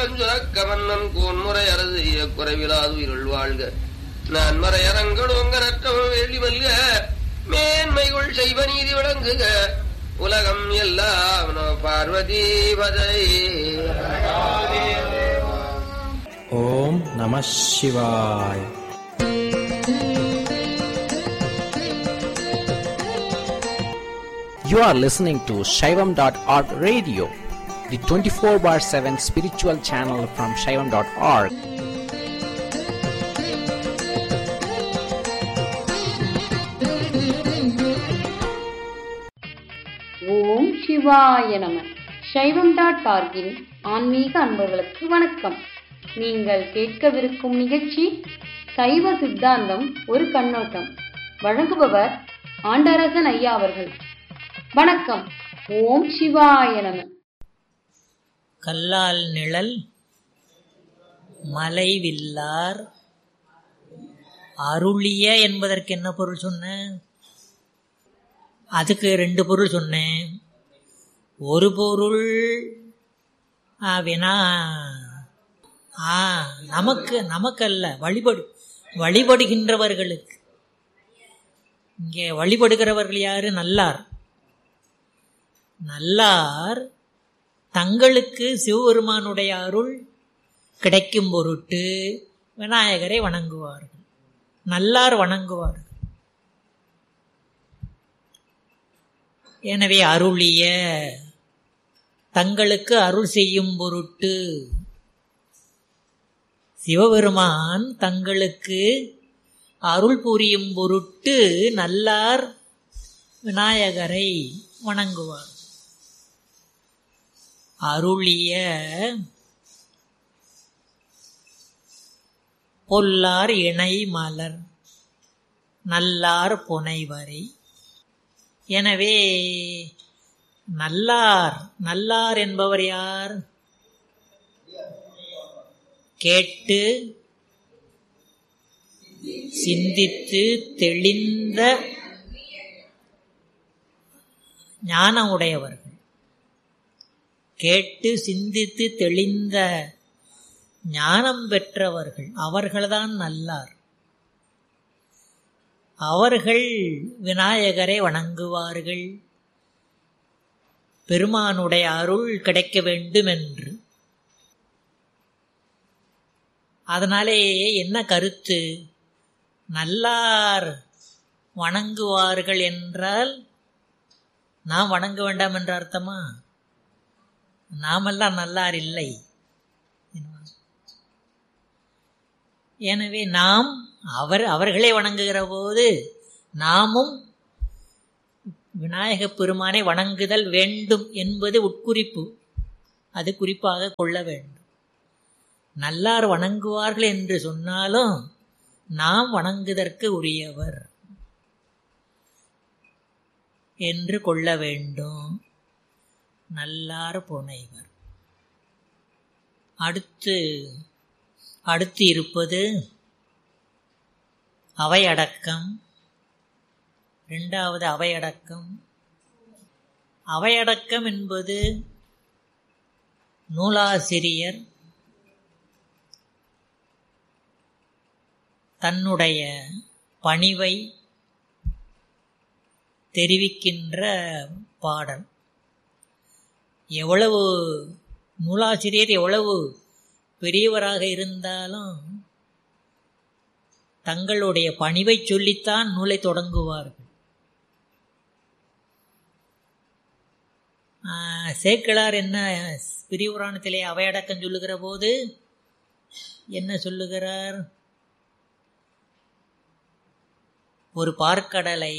நலஞ்சுரக்க மன்னன் கோன்முறை அரசு குறைவிலாது உயிர்கள் வாழ்க நான் மறையரங்களோங்க நற்றவம் வேள்வி மல்க மேன்மைகள் செய்வ நீதி விளங்குக உலகம் எல்லாம் நம பார்வதி பதை ஓம் நம சிவாய் You are listening to Shaivam.org radio, the 24 bar 7 spiritual channel from Shaivam.org. ஓம் சிவாய நம சைவம் டாட் ஆர்கின் ஆன்மீக அன்பர்களுக்கு வணக்கம் நீங்கள் கேட்கவிருக்கும் நிகழ்ச்சி சைவ சித்தாந்தம் ஒரு கண்ணோட்டம் வழங்குபவர் ஆண்டரசன் ஐயா அவர்கள் வணக்கம் ஓம் சிவாய நம கல்லால் நிழல் மலைவில்லார் அருளிய என்பதற்கு என்ன பொருள் சொன்னேன் அதுக்கு ரெண்டு பொருள் சொன்னேன் ஒரு பொருள் ஆ, வினா ஆ நமக்கு நமக்கல்ல வழிபடு வழிபடுகின்றவர்களுக்கு இங்கே வழிபடுகிறவர்கள் யாரு நல்லார் நல்லார் தங்களுக்கு சிவபெருமானுடைய அருள் கிடைக்கும் பொருட்டு விநாயகரை வணங்குவார்கள் நல்லார் வணங்குவார்கள் எனவே அருளிய தங்களுக்கு அருள் செய்யும் பொருட்டு சிவபெருமான் தங்களுக்கு அருள் புரியும் பொருட்டு நல்லார் விநாயகரை வணங்குவார் அருளிய பொல்லார் இணை மலர் நல்லார் புனைவரை எனவே நல்லார் நல்லார் என்பவர் யார் கேட்டு சிந்தித்து தெளிந்த ஞானம் உடையவர்கள் கேட்டு சிந்தித்து தெளிந்த ஞானம் பெற்றவர்கள் அவர்கள்தான் நல்லார் அவர்கள் விநாயகரை வணங்குவார்கள் பெருமானுடைய அருள் கிடைக்க வேண்டும் என்று அதனாலே என்ன கருத்து நல்லார் வணங்குவார்கள் என்றால் நாம் வணங்க வேண்டாம் என்ற அர்த்தமா நாமெல்லாம் நல்லார் இல்லை எனவே நாம் அவர் அவர்களை வணங்குகிற போது நாமும் விநாயகப் பெருமானை வணங்குதல் வேண்டும் என்பது உட்குறிப்பு அது குறிப்பாக கொள்ள வேண்டும் நல்லார் வணங்குவார்கள் என்று சொன்னாலும் நாம் வணங்குதற்கு உரியவர் என்று கொள்ள வேண்டும் நல்லார் புனைவர் அடுத்து அடுத்து இருப்பது அவையடக்கம் இரண்டாவது அவையடக்கம் அவையடக்கம் என்பது நூலாசிரியர் தன்னுடைய பணிவை தெரிவிக்கின்ற பாடல் எவ்வளவு நூலாசிரியர் எவ்வளவு பெரியவராக இருந்தாலும் தங்களுடைய பணிவை சொல்லித்தான் நூலை தொடங்குவார்கள் சேக்கிழார் என்ன பெரிய புராணத்திலே அவையடக்கம் சொல்லுகிற போது என்ன சொல்லுகிறார் ஒரு பார்க்கடலை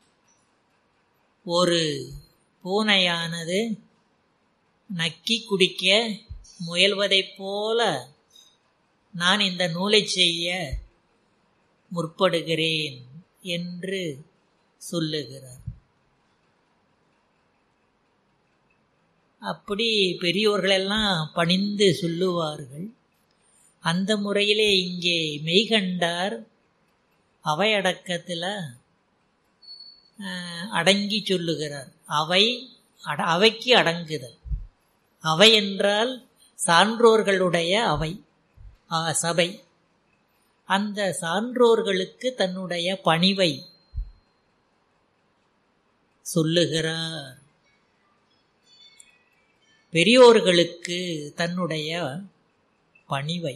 ஒரு பூனையானது நக்கி குடிக்க முயல்வதைப் போல நான் இந்த நூலை செய்ய முற்படுகிறேன் என்று சொல்லுகிறார் அப்படி பெரியோர்களெல்லாம் பணிந்து சொல்லுவார்கள் அந்த முறையிலே இங்கே மெய்கண்டார் அவையடக்கத்தில் அடங்கி சொல்லுகிறார் அவை அட அவைக்கு அடங்குதல் அவை என்றால் சான்றோர்களுடைய அவை ஆ, சபை அந்த சான்றோர்களுக்கு தன்னுடைய பணிவை சொல்லுகிறார் பெரியோர்களுக்கு தன்னுடைய பணிவை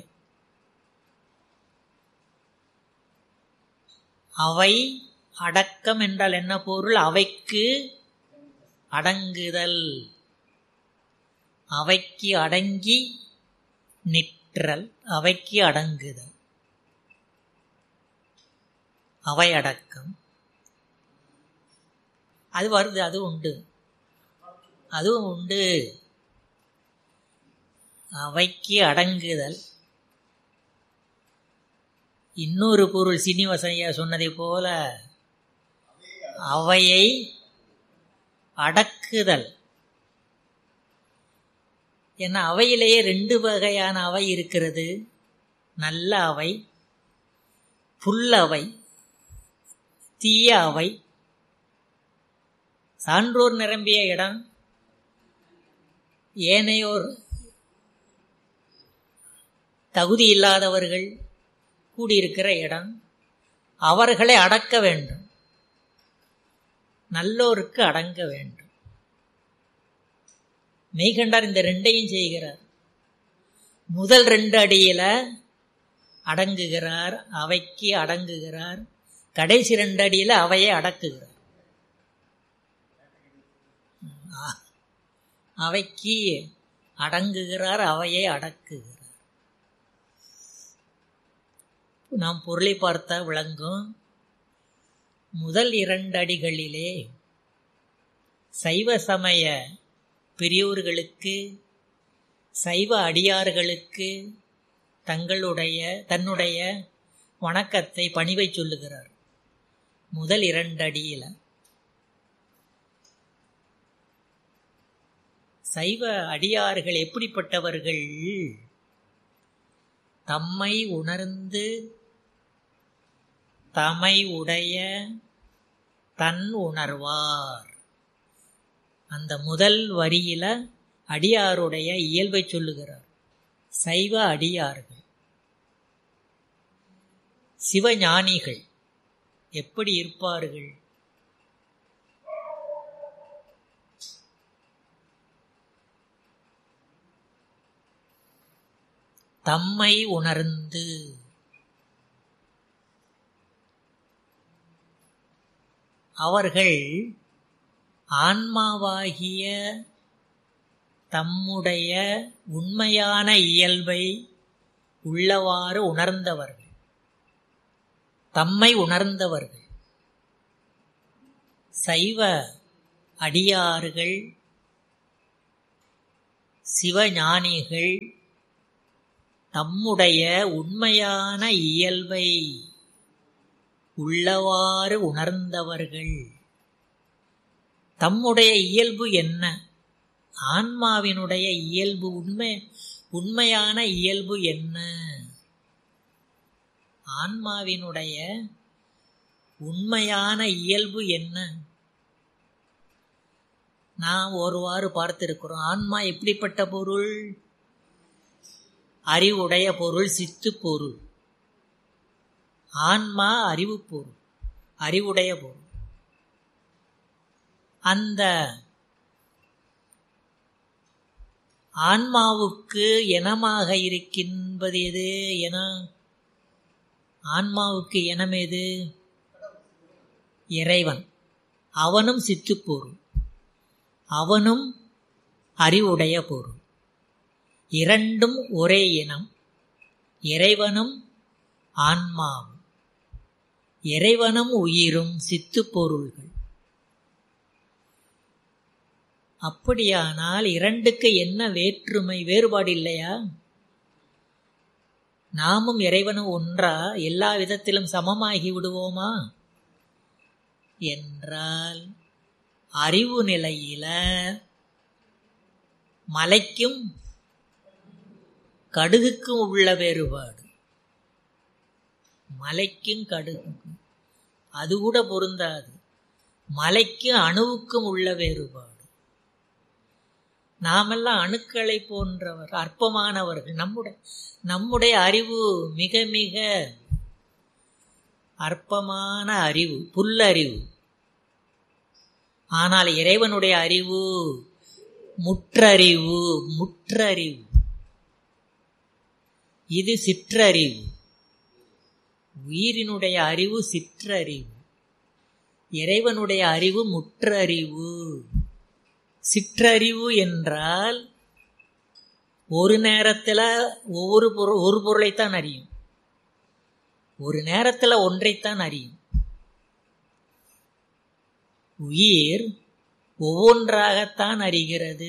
அவை அடக்கம் என்றால் என்ன பொருள் அவைக்கு அடங்குதல் அவைக்கு அடங்கி நிற்றல் அவைக்கு அடங்குதல் அவை அடக்கம் அது வருது அது உண்டு அதுவும் உண்டு அவைக்கு அடங்குதல் இன்னொரு பொருள் சீனிவாசனையா சொன்னதை போல அவையை அடக்குதல் ஏன்னா அவையிலேயே ரெண்டு வகையான அவை இருக்கிறது நல்ல அவை புல் அவை தீய அவை சான்றோர் நிரம்பிய இடம் ஏனையோர் தகுதி இல்லாதவர்கள் கூடியிருக்கிற இடம் அவர்களை அடக்க வேண்டும் நல்லோருக்கு அடங்க வேண்டும் மெய்கண்டார் இந்த ரெண்டையும் செய்கிறார் முதல் ரெண்டு அடியில அடங்குகிறார் அவைக்கு அடங்குகிறார் கடைசி ரெண்டு அடியில அவையை அடக்குகிறார் ஆ- அவைக்கு அடங்குகிறார் அவையை அடக்குகிறார் நாம் பொருளை பார்த்தா விளங்கும் முதல் இரண்டு அடிகளிலே சைவ சமய பெரியோர்களுக்கு சைவ அடியார்களுக்கு தங்களுடைய தன்னுடைய வணக்கத்தை பணிவை சொல்லுகிறார் முதல் இரண்டு அடியில சைவ அடியார்கள் எப்படிப்பட்டவர்கள் தம்மை உணர்ந்து தமை உடைய தன் உணர்வார் அந்த முதல் வரியில அடியாருடைய இயல்பை சொல்லுகிறார் சைவ அடியார்கள் சிவஞானிகள் எப்படி இருப்பார்கள் தம்மை உணர்ந்து அவர்கள் ஆன்மாவாகிய தம்முடைய உண்மையான இயல்பை உள்ளவாறு உணர்ந்தவர்கள் தம்மை உணர்ந்தவர்கள் சைவ அடியார்கள் சிவஞானிகள் தம்முடைய உண்மையான இயல்பை உள்ளவாறு உணர்ந்தவர்கள் தம்முடைய இயல்பு என்ன ஆன்மாவினுடைய இயல்பு உண்மை உண்மையான இயல்பு என்ன ஆன்மாவினுடைய உண்மையான இயல்பு என்ன நாம் ஒருவாறு பார்த்திருக்கிறோம் ஆன்மா எப்படிப்பட்ட பொருள் அறிவுடைய பொருள் சித்து பொருள் ஆன்மா அறிவு பொருள் அறிவுடைய பொருள் அந்த ஆன்மாவுக்கு இனமாக இருக்கின்றது எது என ஆன்மாவுக்கு இனம் எது இறைவன் அவனும் சித்துப்பொருள் அவனும் அறிவுடைய பொருள் இரண்டும் ஒரே இனம் இறைவனும் ஆன்மாவும் இறைவனும் உயிரும் சித்து பொருள்கள் அப்படியானால் இரண்டுக்கு என்ன வேற்றுமை வேறுபாடு இல்லையா நாமும் இறைவனும் ஒன்றா எல்லா விதத்திலும் சமமாகி விடுவோமா என்றால் அறிவு நிலையில மலைக்கும் கடுகுக்கும் உள்ள வேறுபாடு மலைக்கும் கடுகுக்கும் அது கூட பொருந்தாது மலைக்கும் அணுவுக்கும் உள்ள வேறுபாடு நாமெல்லாம் அணுக்களை போன்றவர் அற்பமானவர்கள் நம்முடைய நம்முடைய அறிவு மிக மிக அற்பமான அறிவு புல்லறிவு ஆனால் இறைவனுடைய அறிவு முற்றறிவு முற்றறிவு இது சிற்றறிவு உயிரினுடைய அறிவு சிற்றறிவு இறைவனுடைய அறிவு முற்றறிவு சிற்றறிவு என்றால் ஒரு நேரத்தில் ஒவ்வொரு பொருள் ஒரு பொருளைத்தான் அறியும் ஒரு நேரத்தில் ஒன்றைத்தான் அறியும் உயிர் ஒவ்வொன்றாகத்தான் அறிகிறது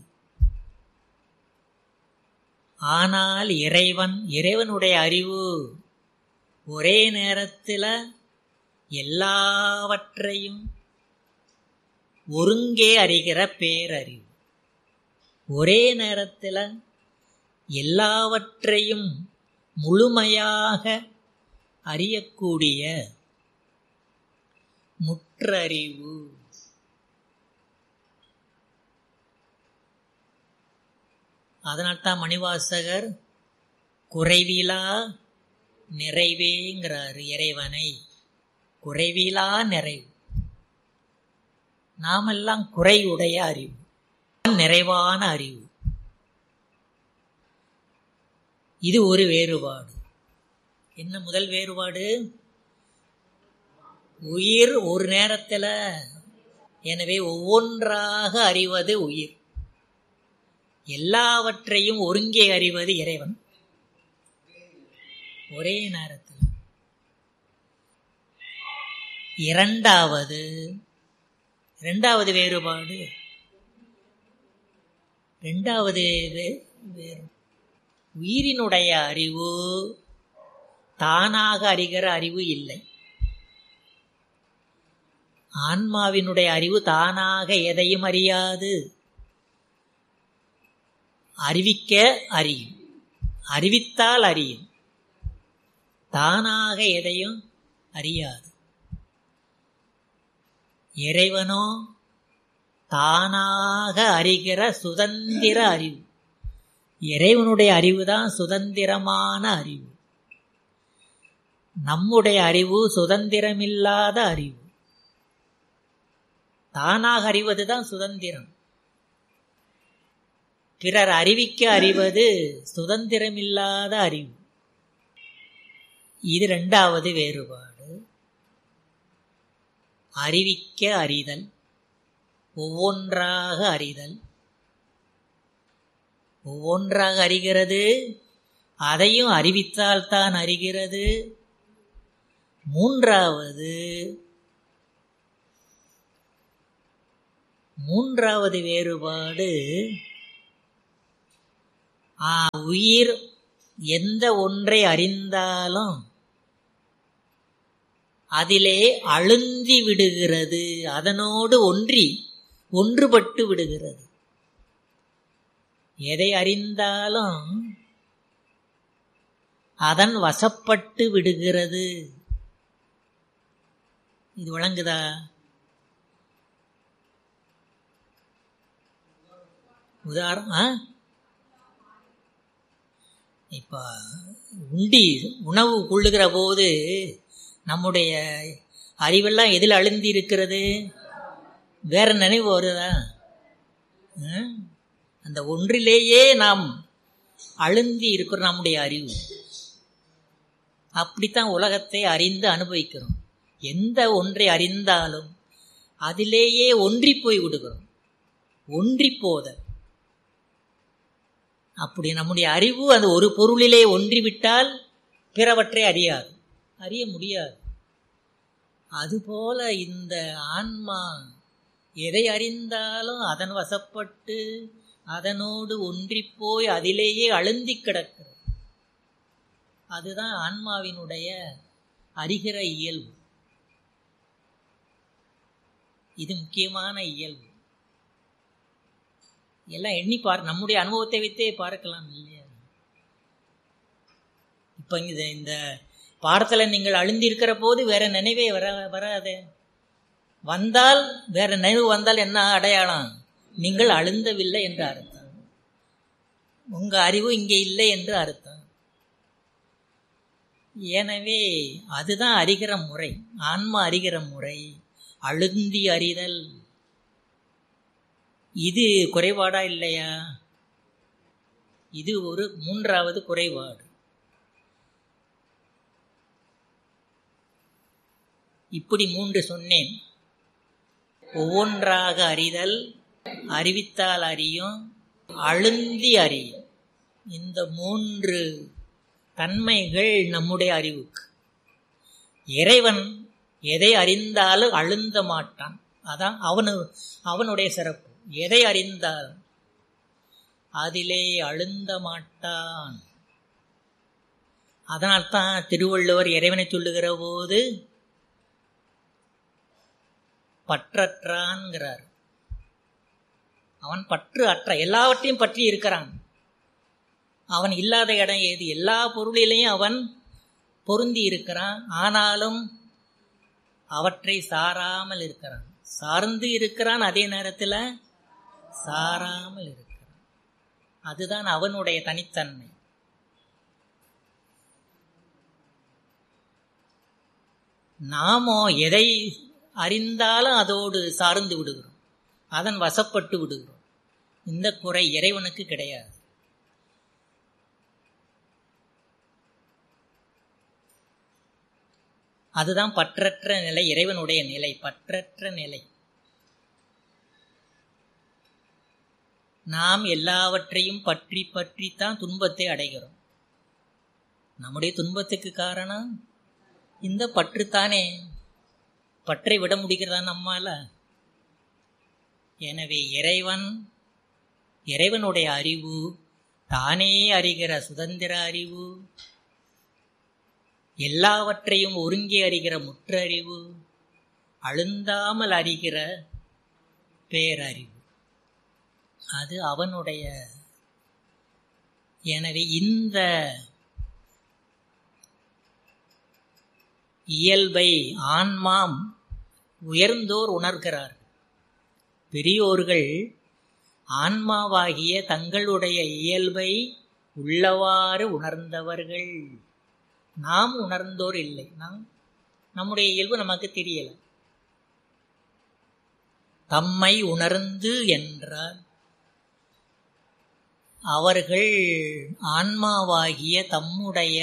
ஆனால் இறைவன் இறைவனுடைய அறிவு ஒரே நேரத்தில் எல்லாவற்றையும் ஒருங்கே அறிகிற பேரறிவு ஒரே நேரத்தில் எல்லாவற்றையும் முழுமையாக அறியக்கூடிய முற்றறிவு அதனால்தான் மணிவாசகர் குறைவிலா நிறைவேங்கிறார் இறைவனை குறைவிலா நிறைவு நாமெல்லாம் குறையுடைய அறிவு நிறைவான அறிவு இது ஒரு வேறுபாடு என்ன முதல் வேறுபாடு உயிர் ஒரு நேரத்தில் எனவே ஒவ்வொன்றாக அறிவது உயிர் எல்லாவற்றையும் ஒருங்கே அறிவது இறைவன் ஒரே நேரத்தில் இரண்டாவது இரண்டாவது வேறுபாடு இரண்டாவது வே- வேறு உயிரினுடைய அறிவு தானாக அறிகிற அறிவு இல்லை ஆன்மாவினுடைய அறிவு தானாக எதையும் அறியாது அறிவிக்க அறியும் அறிவித்தால் அறியும் தானாக எதையும் அறியாது இறைவனோ தானாக அறிகிற சுதந்திர அறிவு இறைவனுடைய அறிவு தான் சுதந்திரமான அறிவு நம்முடைய அறிவு சுதந்திரமில்லாத அறிவு தானாக அறிவதுதான் சுதந்திரம் பிறர் அறிவிக்க அறிவது சுதந்திரமில்லாத அறிவு இது இரண்டாவது வேறுபாடு அறிவிக்க அறிதல் ஒவ்வொன்றாக அறிதல் ஒவ்வொன்றாக அறிகிறது அதையும் அறிவித்தால்தான் அறிகிறது மூன்றாவது மூன்றாவது வேறுபாடு ஆ, உயிர் எந்த ஒன்றை அறிந்தாலும் அதிலே அழுந்தி விடுகிறது அதனோடு ஒன்றி ஒன்றுபட்டு விடுகிறது எதை அறிந்தாலும் அதன் வசப்பட்டு விடுகிறது இது விளங்குதா உதாரணம் இப்போ உண்டி உணவு கொள்ளுகிற போது நம்முடைய அறிவெல்லாம் எதில் அழுந்தி இருக்கிறது வேற நினைவு வருதா ம்? அந்த ஒன்றிலேயே நாம் அழுந்தி இருக்கிற நம்முடைய அறிவு அப்படித்தான் உலகத்தை அறிந்து அனுபவிக்கிறோம் எந்த ஒன்றை அறிந்தாலும் அதிலேயே ஒன்றி போய் விடுகிறோம் ஒன்றி போதல் அப்படி நம்முடைய அறிவு அந்த ஒரு பொருளிலே ஒன்றிவிட்டால் பிறவற்றை அறியாது அறிய முடியாது அதுபோல இந்த ஆன்மா எதை அறிந்தாலும் அதன் வசப்பட்டு அதனோடு ஒன்றிப் போய் அதிலேயே அழுந்தி கிடக்கிறது அதுதான் ஆன்மாவினுடைய அறிகிற இயல்பு இது முக்கியமான இயல்பு எல்லாம் எண்ணி பார் நம்முடைய அனுபவத்தை வைத்தே பார்க்கலாம் இல்லையா இப்போ இந்த இந்த பாடத்தில் நீங்கள் அழுந்திருக்கிற போது வேற நினைவே வர வராதே வந்தால் வேற நினைவு வந்தால் என்ன அடையாளம் நீங்கள் அழுந்தவில்லை என்று அர்த்தம் உங்க அறிவு இங்கே இல்லை என்று அர்த்தம் எனவே அதுதான் அறிகிற முறை ஆன்மா அறிகிற முறை அழுந்தி அறிதல் இது குறைபாடா இல்லையா இது ஒரு மூன்றாவது குறைபாடு இப்படி மூன்று சொன்னேன் ஒவ்வொன்றாக அறிதல் அறிவித்தால் அறியும் அழுந்தி அறியும் இந்த மூன்று தன்மைகள் நம்முடைய அறிவுக்கு இறைவன் எதை அறிந்தாலும் அழுந்த மாட்டான் அதான் அவனு அவனுடைய சிறப்பு எதை அறிந்தாலும் அதிலே அழுந்த மாட்டான் அதனால்தான் திருவள்ளுவர் இறைவனை சொல்லுகிற போது பற்றற்றான்கிறார் அவன் பற்று அற்ற எல்லாவற்றையும் பற்றி இருக்கிறான் அவன் இல்லாத இடம் ஏது எல்லா பொருளிலையும் அவன் பொருந்தி இருக்கிறான் ஆனாலும் அவற்றை சாராமல் இருக்கிறான் சார்ந்து இருக்கிறான் அதே நேரத்தில் சாராமல் இருக்கிறான் அதுதான் அவனுடைய தனித்தன்மை நாமோ எதை அறிந்தாலும் அதோடு சார்ந்து விடுகிறோம் அதன் வசப்பட்டு விடுகிறோம் இந்த குறை இறைவனுக்கு கிடையாது அதுதான் பற்றற்ற நிலை இறைவனுடைய நிலை பற்றற்ற நிலை நாம் எல்லாவற்றையும் பற்றி பற்றித்தான் துன்பத்தை அடைகிறோம் நம்முடைய துன்பத்துக்கு காரணம் இந்த பற்றுத்தானே பற்றை விட முடிகிறதா நம்மால எனவே இறைவன் இறைவனுடைய அறிவு தானே அறிகிற சுதந்திர அறிவு எல்லாவற்றையும் ஒருங்கி அறிகிற முற்றறிவு அழுந்தாமல் அறிகிற பேரறிவு அது அவனுடைய எனவே இந்த இயல்பை ஆன்மாம் உயர்ந்தோர் உணர்கிறார் பெரியோர்கள் ஆன்மாவாகிய தங்களுடைய இயல்பை உள்ளவாறு உணர்ந்தவர்கள் நாம் உணர்ந்தோர் இல்லை நாம் நம்முடைய இயல்பு நமக்கு தெரியல தம்மை உணர்ந்து என்றால் அவர்கள் ஆன்மாவாகிய தம்முடைய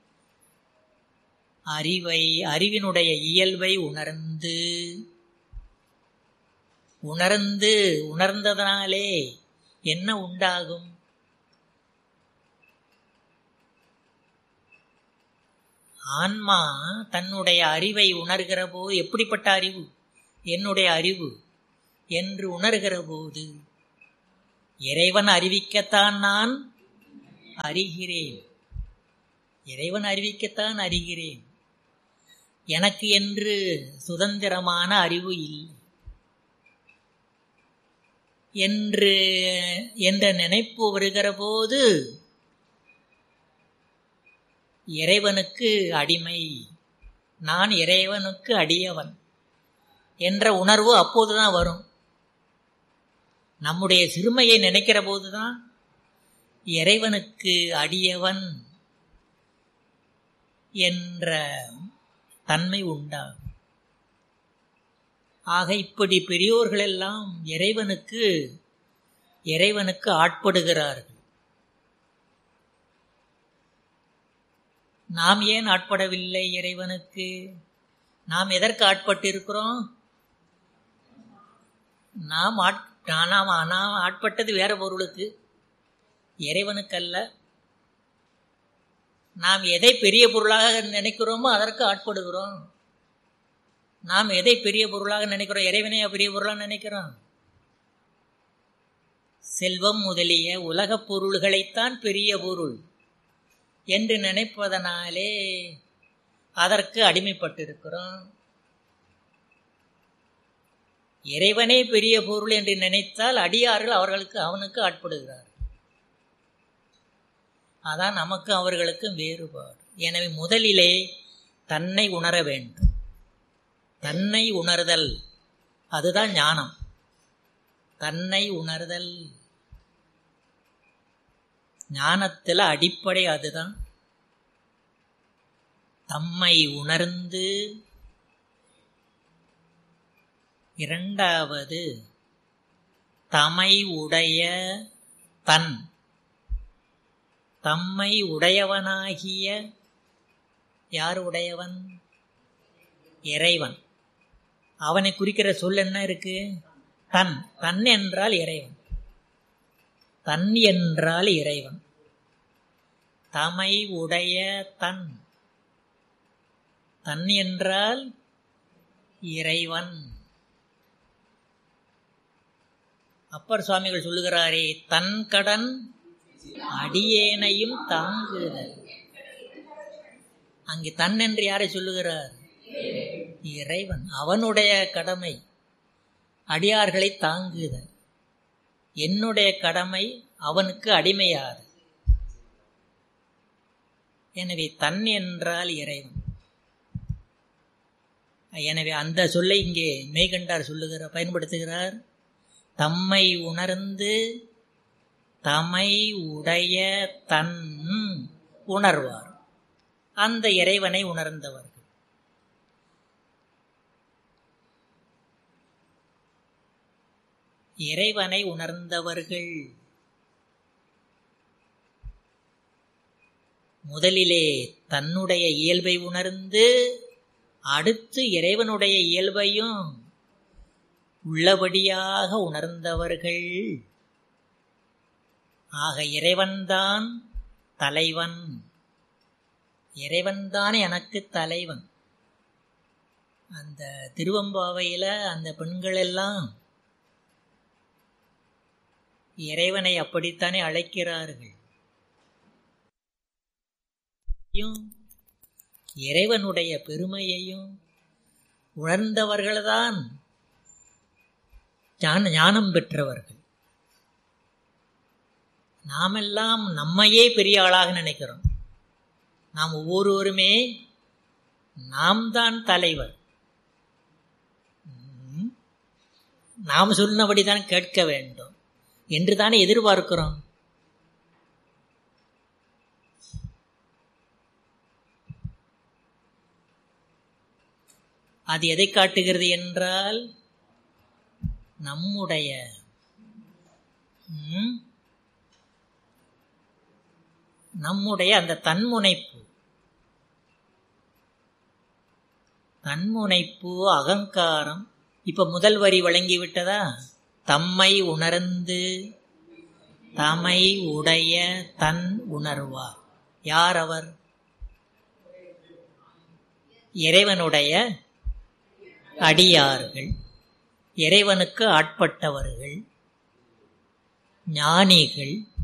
அறிவை அறிவினுடைய இயல்பை உணர்ந்து உணர்ந்து உணர்ந்ததனாலே என்ன உண்டாகும் ஆன்மா தன்னுடைய அறிவை உணர்கிற போது எப்படிப்பட்ட அறிவு என்னுடைய அறிவு என்று உணர்கிற போது இறைவன் அறிவிக்கத்தான் நான் அறிகிறேன் இறைவன் அறிவிக்கத்தான் அறிகிறேன் எனக்கு என்று சுதந்திரமான அறிவு இல்லை என்று என்ற நினைப்பு வருகிற போது இறைவனுக்கு அடிமை நான் இறைவனுக்கு அடியவன் என்ற உணர்வு அப்போதுதான் வரும் நம்முடைய சிறுமையை நினைக்கிற போதுதான் இறைவனுக்கு அடியவன் என்ற தன்மை உண்டாகும் ஆக இப்படி பெரியோர்கள் எல்லாம் இறைவனுக்கு இறைவனுக்கு ஆட்படுகிறார்கள் நாம் ஏன் ஆட்படவில்லை இறைவனுக்கு நாம் எதற்கு ஆட்பட்டிருக்கிறோம் நாம் ஆட் நாம் நாம் ஆட்பட்டது வேற பொருளுக்கு இறைவனுக்கல்ல நாம் எதை பெரிய பொருளாக நினைக்கிறோமோ அதற்கு ஆட்படுகிறோம் நாம் எதை பெரிய பொருளாக நினைக்கிறோம் இறைவனையா பெரிய பொருளாக நினைக்கிறோம் செல்வம் முதலிய உலகப் பொருள்களைத்தான் பெரிய பொருள் என்று நினைப்பதனாலே அதற்கு அடிமைப்பட்டிருக்கிறோம் இறைவனே பெரிய பொருள் என்று நினைத்தால் அடியார்கள் அவர்களுக்கு அவனுக்கு ஆட்படுகிறார் அதான் நமக்கு அவர்களுக்கும் வேறுபாடு எனவே முதலிலே தன்னை உணர வேண்டும் தன்னை உணர்தல் அதுதான் ஞானம் தன்னை உணர்தல் ஞானத்தில் அடிப்படை அதுதான் தம்மை உணர்ந்து இரண்டாவது தமை உடைய தன் தம்மை உடையவனாகிய யார் உடையவன் இறைவன் அவனை குறிக்கிற சொல் என்ன இருக்கு தன் தன் என்றால் இறைவன் தன் என்றால் இறைவன் தமை உடைய தன் தன் என்றால் இறைவன் அப்பர் சுவாமிகள் சொல்லுகிறாரே தன் கடன் அடியேனையும் தாங்குதல் அங்கே தன் என்று யாரை சொல்லுகிறார் இறைவன் அவனுடைய கடமை அடியார்களை தாங்குதல் என்னுடைய கடமை அவனுக்கு அடிமையாது எனவே தன் என்றால் இறைவன் எனவே அந்த சொல்லை இங்கே மெய்கண்டார் சொல்லுகிறார் பயன்படுத்துகிறார் தம்மை உணர்ந்து தமை உடைய தன் உணர்வார் அந்த இறைவனை உணர்ந்தவர்கள் இறைவனை உணர்ந்தவர்கள் முதலிலே தன்னுடைய இயல்பை உணர்ந்து அடுத்து இறைவனுடைய இயல்பையும் உள்ளபடியாக உணர்ந்தவர்கள் ஆக இறைவன்தான் தலைவன் இறைவன்தான் எனக்கு தலைவன் அந்த திருவம்பாவையில் அந்த பெண்கள் எல்லாம் இறைவனை அப்படித்தானே அழைக்கிறார்கள் இறைவனுடைய பெருமையையும் உணர்ந்தவர்கள்தான் ஞான ஞானம் பெற்றவர்கள் நாமெல்லாம் நம்மையே பெரிய ஆளாக நினைக்கிறோம் நாம் ஒவ்வொருவருமே நாம் தான் தலைவர் நாம் சொன்னபடிதான் கேட்க வேண்டும் என்று தானே எதிர்பார்க்கிறோம் அது எதை காட்டுகிறது என்றால் நம்முடைய நம்முடைய அந்த தன்முனைப்பு தன்முனைப்பு அகங்காரம் இப்ப முதல் வரி வழங்கி விட்டதா தம்மை உணர்ந்து தமை உடைய தன் உணர்வார் யார் அவர் இறைவனுடைய அடியார்கள் இறைவனுக்கு ஆட்பட்டவர்கள் ஞானிகள்